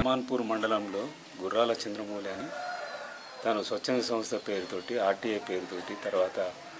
హనుమాన్పూర్ మండలంలో గుర్రాల చంద్రమౌళి అని తను స్వచ్ఛంద సంస్థ పేరుతోటి ఆర్టీఐ పేరుతోటి తర్వాత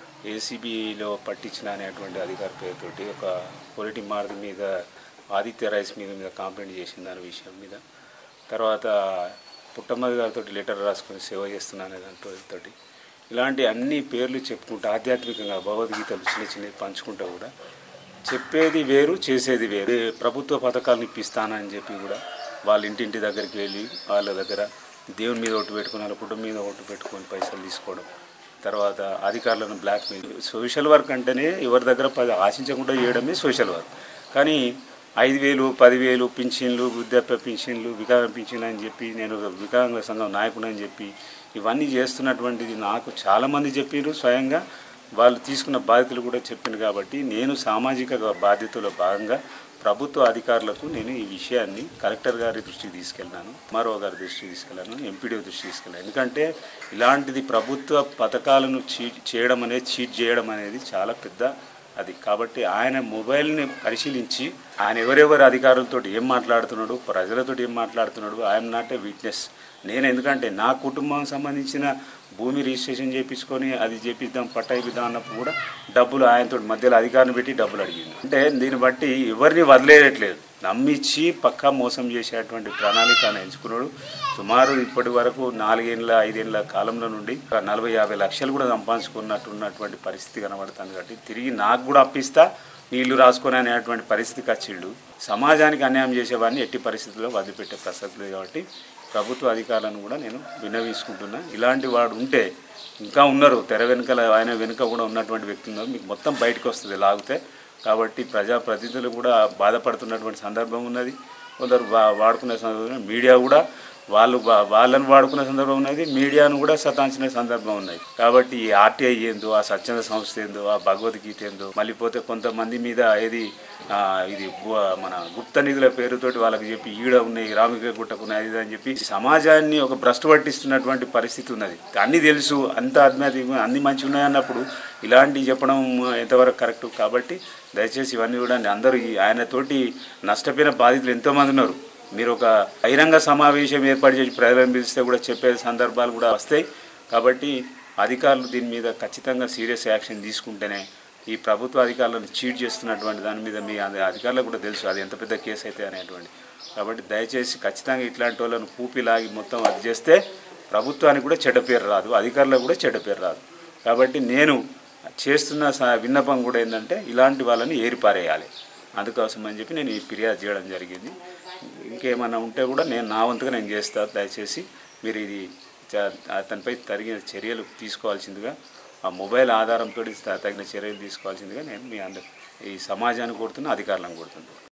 ఏసీబీలో పట్టించిన అనేటువంటి అధికారి పేరుతోటి ఒక పొలిటి మారుతి మీద ఆదిత్య రైస్ మీద మీద కంప్లైంట్ చేసిన దాని విషయం మీద తర్వాత పుట్టమ్మది గారితో లెటర్ రాసుకొని సేవ చేస్తున్నాను దాంతో ఇలాంటి అన్ని పేర్లు చెప్పుకుంటూ ఆధ్యాత్మికంగా భగవద్గీతలు చిన్న చిన్నవి పంచుకుంటూ కూడా చెప్పేది వేరు చేసేది వేరు ప్రభుత్వ పథకాలను ఇప్పిస్తానని చెప్పి కూడా వాళ్ళ ఇంటింటి దగ్గరికి వెళ్ళి వాళ్ళ దగ్గర దేవుని మీద ఒట్టు పెట్టుకుని వాళ్ళ కుటుంబం మీద ఒట్టు పెట్టుకొని పైసలు తీసుకోవడం తర్వాత అధికారులను బ్లాక్మెయిల్ సోషల్ వర్క్ అంటేనే ఎవరి దగ్గర పది ఆశించకుండా చేయడమే సోషల్ వర్క్ కానీ ఐదు వేలు పదివేలు పింఛన్లు వృద్ధాప్య పింఛన్లు వికలాంగ పింఛన్లు అని చెప్పి నేను ఒక వికలాంగుల సంఘం నాయకుడు అని చెప్పి ఇవన్నీ చేస్తున్నటువంటిది నాకు చాలామంది చెప్పారు స్వయంగా వాళ్ళు తీసుకున్న బాధ్యతలు కూడా చెప్పింది కాబట్టి నేను సామాజిక బాధ్యతలో భాగంగా ప్రభుత్వ అధికారులకు నేను ఈ విషయాన్ని కలెక్టర్ గారి దృష్టికి తీసుకెళ్ళాను మరో గారి దృష్టికి తీసుకెళ్ళాను ఎంపీడీఓ దృష్టికి తీసుకెళ్ళాను ఎందుకంటే ఇలాంటిది ప్రభుత్వ పథకాలను చీట్ చేయడం అనేది చీట్ చేయడం అనేది చాలా పెద్ద అది కాబట్టి ఆయన మొబైల్ని పరిశీలించి ఆయన ఎవరెవరి అధికారులతో ఏం మాట్లాడుతున్నాడు ప్రజలతో ఏం మాట్లాడుతున్నాడు ఐఎమ్ నాట్ ఏ విట్నెస్ నేను ఎందుకంటే నా కుటుంబం సంబంధించిన భూమి రిజిస్ట్రేషన్ చేయించుకొని అది చేపిద్దాం పట్టా ఇప్పిద్దాం అన్నప్పుడు కూడా డబ్బులు ఆయనతో మధ్యలో అధికారిని పెట్టి డబ్బులు అడిగింది అంటే దీన్ని బట్టి ఎవరిని వదిలేయట్లేదు నమ్మిచ్చి పక్కా మోసం చేసేటువంటి ప్రణాళిక ఆయన ఎంచుకున్నాడు సుమారు ఇప్పటి వరకు నాలుగేళ్ళ ఐదేళ్ల కాలంలో నుండి ఒక నలభై యాభై లక్షలు కూడా సంపాదించుకున్నట్టు ఉన్నటువంటి పరిస్థితి కనబడుతుంది కాబట్టి తిరిగి నాకు కూడా అప్పిస్తా నీళ్లు రాసుకొని అనేటువంటి పరిస్థితికి వచ్చిండు సమాజానికి అన్యాయం చేసేవాడిని ఎట్టి పరిస్థితుల్లో వదిలిపెట్టే ప్రసక్తి లేదు కాబట్టి ప్రభుత్వ అధికారులను కూడా నేను విన్నవించుకుంటున్నా ఇలాంటి వాడు ఉంటే ఇంకా ఉన్నారు తెర వెనుకల ఆయన వెనుక కూడా ఉన్నటువంటి వ్యక్తులు ఉన్నారు మీకు మొత్తం బయటకు వస్తుంది లాగితే కాబట్టి ప్రజాప్రతినిధులు కూడా బాధపడుతున్నటువంటి సందర్భం ఉన్నది కొందరు వా- వాడుకునే సందర్భం మీడియా కూడా వాళ్ళు వా- వాళ్ళని వాడుకునే సందర్భం ఉన్నది మీడియాను కూడా సతాంచిన సందర్భం ఉన్నది కాబట్టి ఈ ఆర్టీఐ ఏందో ఆ స్వచ్ఛంద సంస్థ ఏందో ఆ భగవద్గీత ఏందో మళ్ళీ పోతే కొంతమంది మీద ఏది ఆ, ఇది గు- మన గుప్త నిధుల పేరుతోటి వాళ్ళకి చెప్పి ఈడ ఉన్నాయి రామిక గుట్టకున్నాయి అది ఇది అని చెప్పి సమాజాన్ని ఒక భ్రష్టు పట్టిస్తున్నటువంటి పరిస్థితి ఉన్నది అన్నీ తెలుసు అంత అజ్ఞాతి అన్ని మంచి ఉన్నాయన్నప్పుడు ఇలాంటివి చెప్పడం ఎంతవరకు కరెక్ట్ కాబట్టి దయచేసి ఇవన్నీ కూడా అందరూ ఈ ఆయనతోటి నష్టపోయిన బాధితులు ఎంతోమంది ఉన్నారు మీరు ఒక బహిరంగ సమావేశం ఏర్పాటు చేసి ప్రజలను పిలిస్తే కూడా చెప్పే సందర్భాలు కూడా వస్తాయి కాబట్టి అధికారులు దీని మీద ఖచ్చితంగా సీరియస్ యాక్షన్ తీసుకుంటేనే ఈ ప్రభుత్వ అధికారులను చీట్ చేస్తున్నటువంటి దాని మీద మీ అధి- అధికారులకు కూడా తెలుసు అది ఎంత పెద్ద కేసు అయితే అనేటువంటి కాబట్టి దయచేసి ఖచ్చితంగా ఇట్లాంటి వాళ్ళను కూపిలాగి మొత్తం అది చేస్తే ప్రభుత్వానికి కూడా చెడ్డ పేరు రాదు అధికారులకు కూడా చెడ్డ పేరు రాదు కాబట్టి నేను చేస్తున్న స- విన్నపం కూడా ఏంటంటే ఇలాంటి వాళ్ళని ఏరిపారేయాలి అందుకోసం అని చెప్పి నేను ఈ ఫిర్యాదు చేయడం జరిగింది ఇంకేమైనా ఉంటే కూడా నేను నా వంతుగా నేను చేస్తాను దయచేసి మీరు ఇది చ- అతనిపై తగిన చర్యలు తీసుకోవాల్సిందిగా ఆ మొబైల్ ఆధారంతో తగిన చర్యలు తీసుకోవాల్సిందిగా నేను మీ అందరు ఈ సమాజాన్ని కోరుతున్నా అధికారులను కోరుతున్నాను